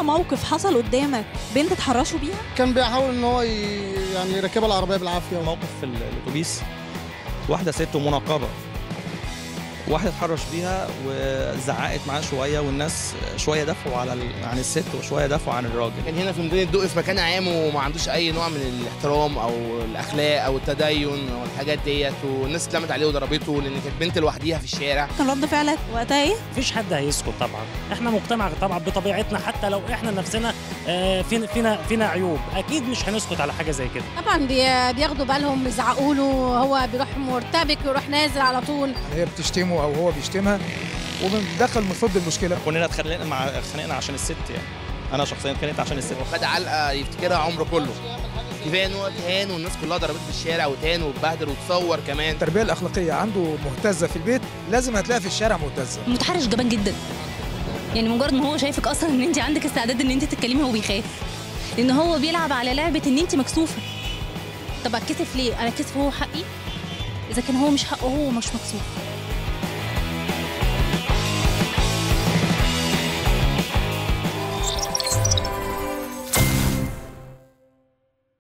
موقف حصل قدامك بنت تحرشوا بيها كان بيحاول ان هو ي- يعني يركبها العربيه بالعافيه موقف في الاتوبيس واحده ست منقبه واحده اتحرش بيها وزعقت معاه شويه والناس شويه دافعوا على ال- عن الست وشويه دافعوا عن الراجل كان هنا في مدينه الدقي في مكان عام وما عندوش اي نوع من الاحترام او الاخلاق او التدين او الحاجات ديت والناس اتلمت عليه وضربته لان كانت بنت لوحديها في الشارع كان رد فعلك وقتها ايه مفيش حد هيسكت طبعا احنا مجتمع طبعا بطبيعتنا حتى لو احنا نفسنا آه، فينا فينا فينا عيوب اكيد مش هنسكت على حاجه زي كده طبعا بي- بياخدوا بالهم يزعقوا له هو بيروح مرتبك ويروح نازل على طول هي بتشتمه او هو بيشتمها وبندخل بنفض المشكله كلنا اتخانقنا مع اتخانقنا عشان الست يعني انا شخصيا اتخانقت عشان الست وخد علقه يفتكرها عمره كله كفايه ان هو اتهان والناس كلها ضربته في الشارع وتهان واتبهدل وتصور كمان التربيه الاخلاقيه عنده مهتزه في البيت لازم هتلاقيها في الشارع مهتزه متحرش جبان جدا يعني مجرد ما هو شايفك اصلا ان انت عندك استعداد ان انت تتكلمي هو بيخاف لان هو بيلعب على لعبه ان انت مكسوفه طب اتكسف ليه انا كسف هو حقي اذا كان هو مش حقه هو مش مكسوف